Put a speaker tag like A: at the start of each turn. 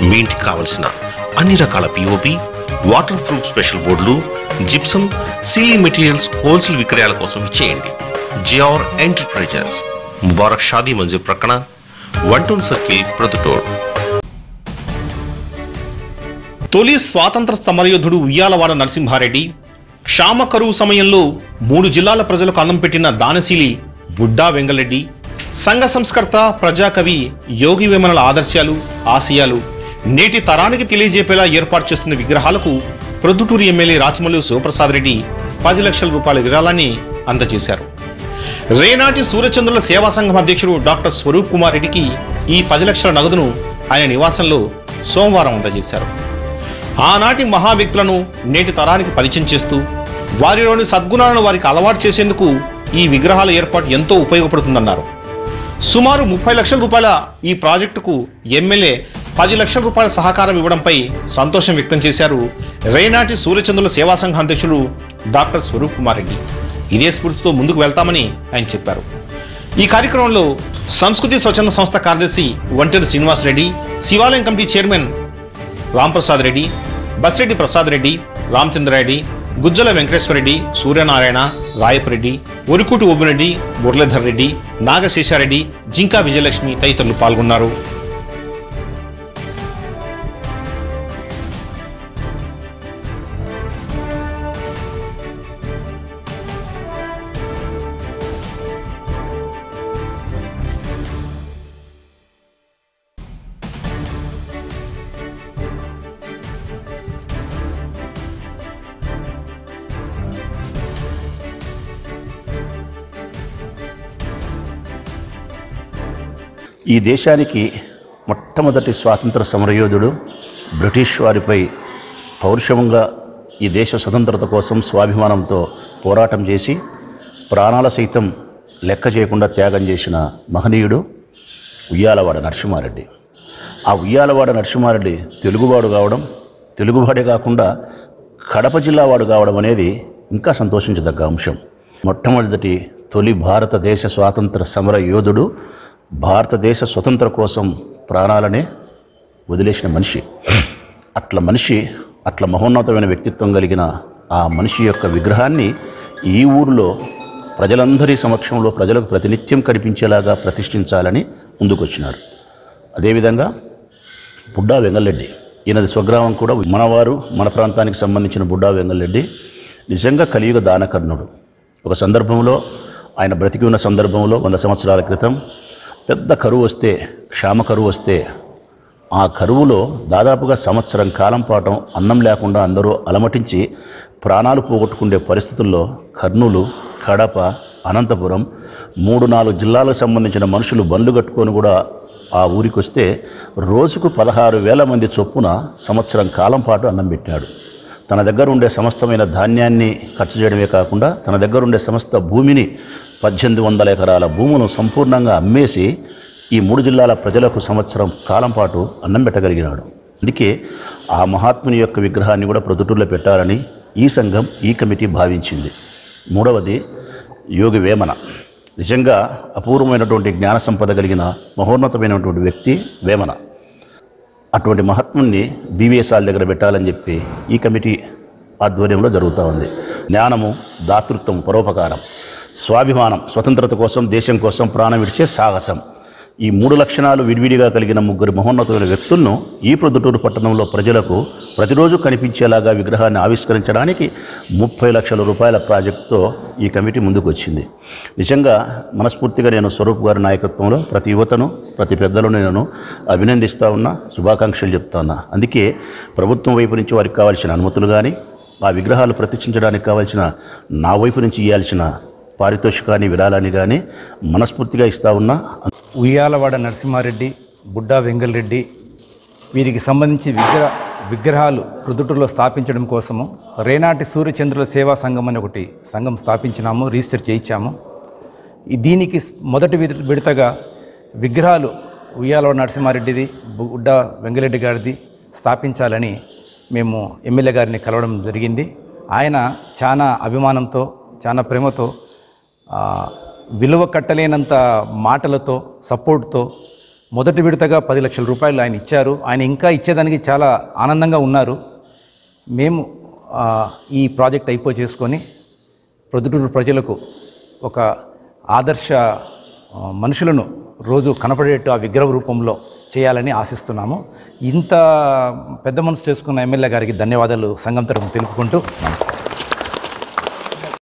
A: మీ ఇంటికి కావలసిన అన్ని రకాల పిఓపి వాటర్ ప్రూఫ్ స్పెషల్ బోర్డులు జిప్సం సీలింగ్ మెటీరియల్స్ హోల్సేల్ విక్రయాల కోసం చేయండి జిఆర్ ఎంటర్ప్రైజెస్ ముబారక్ షాదీ మంజిల్ ప్రక్కన వన్ టౌన్ సర్కిల్ ప్రొద్దుటోడ్
B: తొలి స్వాతంత్ర సమరయోధుడు ఉయ్యాలవాడ నరసింహారెడ్డి క్షామ కరువు సమయంలో మూడు జిల్లాల ప్రజలకు అన్నం పెట్టిన దానశీలి బుడ్డా వెంగళరెడ్డి సంఘ సంస్కర్త ప్రజాకవి యోగి వేమనల ఆదర్శాలు ఆశయాలు నేటి తరానికి తెలియజేపేలా ఏర్పాటు చేస్తున్న విగ్రహాలకు ప్రొద్దుటూరు ఎమ్మెల్యే రాచమల్లు శివప్రసాద్ రెడ్డి పది లక్షల రూపాయల విరాళాన్ని అందజేశారు రేనాటి సూర్యచంద్రుల సేవా సంఘం అధ్యక్షుడు డాక్టర్ స్వరూప్ కుమార్ రెడ్డికి ఈ పది లక్షల నగదును ఆయన నివాసంలో సోమవారం అందజేశారు ఆనాటి మహా వ్యక్తులను నేటి తరానికి పరిచయం చేస్తూ వారిలోని సద్గుణాలను వారికి అలవాటు చేసేందుకు ఈ విగ్రహాల ఏర్పాటు ఎంతో ఉపయోగపడుతుందన్నారు సుమారు ముప్పై లక్షల రూపాయల ఈ ప్రాజెక్టుకు ఎమ్మెల్యే పది లక్షల రూపాయల సహకారం ఇవ్వడంపై సంతోషం వ్యక్తం చేశారు రేనాటి సూర్యచంద్రుల సేవా సంఘ అధ్యక్షుడు డాక్టర్ స్వరూప్ కుమార్ రెడ్డి ఇదే స్ఫూర్తితో ముందుకు వెళ్తామని ఆయన చెప్పారు ఈ కార్యక్రమంలో సంస్కృతి స్వచ్ఛంద సంస్థ కార్యదర్శి వంటేరు శ్రీనివాస్ రెడ్డి శివాలయం కమిటీ చైర్మన్ రాంప్రసాద్ రెడ్డి బస్రెడ్డి ప్రసాద్ రెడ్డి రామచంద్రారెడ్డి గుజ్జల వెంకటేశ్వరరెడ్డి సూర్యనారాయణ రాయపరెడ్డి ఒరికూటి ఓబిరెడ్డి మురళీధర్ రెడ్డి నాగశేషారెడ్డి జింకా విజయలక్ష్మి తదితరులు పాల్గొన్నారు
C: ఈ దేశానికి మొట్టమొదటి స్వాతంత్ర సమరయోధుడు బ్రిటిష్ వారిపై పౌరుషంగా ఈ దేశ స్వతంత్రత కోసం స్వాభిమానంతో పోరాటం చేసి ప్రాణాల సైతం లెక్క చేయకుండా త్యాగం చేసిన మహనీయుడు ఉయ్యాలవాడ నరసింహారెడ్డి ఆ ఉయ్యాలవాడ నరసింహారెడ్డి తెలుగువాడు కావడం తెలుగువాడే కాకుండా కడప జిల్లా వాడు కావడం అనేది ఇంకా సంతోషించదగ్గ అంశం మొట్టమొదటి తొలి భారతదేశ స్వాతంత్ర సమర యోధుడు భారతదేశ స్వతంత్ర కోసం ప్రాణాలనే వదిలేసిన మనిషి అట్ల మనిషి అట్ల మహోన్నతమైన వ్యక్తిత్వం కలిగిన ఆ మనిషి యొక్క విగ్రహాన్ని ఈ ఊరిలో ప్రజలందరి సమక్షంలో ప్రజలకు ప్రతినిత్యం కనిపించేలాగా ప్రతిష్ఠించాలని ముందుకొచ్చినారు అదేవిధంగా బుడ్డా వెంగళరెడ్డి ఈయనది స్వగ్రామం కూడా మనవారు మన ప్రాంతానికి సంబంధించిన బుడ్డా వెంగళరెడ్డి నిజంగా కలియుగ దానకర్ణుడు ఒక సందర్భంలో ఆయన బ్రతికి ఉన్న సందర్భంలో వంద సంవత్సరాల క్రితం పెద్ద కరువు వస్తే క్షామ కరువు వస్తే ఆ కరువులో దాదాపుగా సంవత్సరం కాలం పాటు అన్నం లేకుండా అందరూ అలమటించి ప్రాణాలు పోగొట్టుకునే పరిస్థితుల్లో కర్నూలు కడప అనంతపురం మూడు నాలుగు జిల్లాలకు సంబంధించిన మనుషులు బండ్లు కట్టుకొని కూడా ఆ ఊరికి వస్తే రోజుకు పదహారు వేల మంది చొప్పున సంవత్సరం కాలం పాటు అన్నం పెట్టాడు తన దగ్గర ఉండే సమస్తమైన ధాన్యాన్ని ఖర్చు చేయడమే కాకుండా తన దగ్గర ఉండే సమస్త భూమిని పద్దెనిమిది వందల ఎకరాల భూమును సంపూర్ణంగా అమ్మేసి ఈ మూడు జిల్లాల ప్రజలకు సంవత్సరం కాలం పాటు అన్నం పెట్టగలిగినాడు అందుకే ఆ మహాత్ముని యొక్క విగ్రహాన్ని కూడా ప్రొద్దుటూరులో పెట్టాలని ఈ సంఘం ఈ కమిటీ భావించింది మూడవది యోగి వేమన నిజంగా అపూర్వమైనటువంటి జ్ఞాన సంపద కలిగిన మహోన్నతమైనటువంటి వ్యక్తి వేమన అటువంటి మహాత్ముని బీవీఎస్ఆర్ దగ్గర పెట్టాలని చెప్పి ఈ కమిటీ ఆధ్వర్యంలో జరుగుతూ ఉంది జ్ఞానము దాతృత్వం పరోపకారం స్వాభిమానం స్వతంత్రత కోసం దేశం కోసం ప్రాణం విడిచే సాహసం ఈ మూడు లక్షణాలు విడివిడిగా కలిగిన ముగ్గురు మహోన్నతమైన వ్యక్తులను ఈ ప్రొద్దుటూరు పట్టణంలో ప్రజలకు ప్రతిరోజు కనిపించేలాగా విగ్రహాన్ని ఆవిష్కరించడానికి ముప్పై లక్షల రూపాయల ప్రాజెక్టుతో ఈ కమిటీ ముందుకు వచ్చింది నిజంగా మనస్ఫూర్తిగా నేను స్వరూప్ గారి నాయకత్వంలో ప్రతి యువతను ప్రతి పెద్దలను నేను అభినందిస్తూ ఉన్నా శుభాకాంక్షలు చెప్తా ఉన్నా అందుకే ప్రభుత్వం వైపు నుంచి వారికి కావాల్సిన అనుమతులు కానీ ఆ విగ్రహాలు ప్రతిష్ఠించడానికి కావాల్సిన నా వైపు నుంచి ఇవ్వాల్సిన పారితోషికాన్ని విరాళాన్ని కానీ మనస్ఫూర్తిగా ఇస్తా ఉన్నా
D: ఉయ్యాలవాడ నరసింహారెడ్డి బుడ్డా వెంగళరెడ్డి వీరికి సంబంధించి విగ్రహ విగ్రహాలు ప్రొద్దుటూరులో స్థాపించడం కోసము రేనాటి సూర్యచంద్రుల సేవా సంఘం అని ఒకటి సంఘం స్థాపించినాము రిజిస్టర్ చేయించాము ఈ దీనికి స్- మొదటి విడ- విడతగా విగ్రహాలు ఉయ్యాలవాడ నరసింహారెడ్డిది బుడ్డా వెంగళరెడ్డి గారిది స్థాపించాలని మేము ఎమ్మెల్యే గారిని కలవడం జరిగింది ఆయన చాలా అభిమానంతో చాలా ప్రేమతో ఆ, విలువ కట్టలేనంత మాటలతో సపోర్ట్తో మొదటి విడతగా పది లక్షల రూపాయలు ఆయన ఇచ్చారు ఆయన ఇంకా ఇచ్చేదానికి చాలా ఆనందంగా ఉన్నారు మేము ఆ, ఈ ప్రాజెక్ట్ అయిపో చేసుకొని ప్రొద్దుటూరు ప్రజలకు ఒక ఆదర్శ ఆ, మనుషులను రోజు కనపడేట్టు ఆ విగ్రహ రూపంలో చేయాలని ఆశిస్తున్నాము ఇంత పెద్ద మనసు చేసుకున్న ఎమ్మెల్యే గారికి ధన్యవాదాలు సంఘం తరఫున తెలుపుకుంటూ నమస్కారం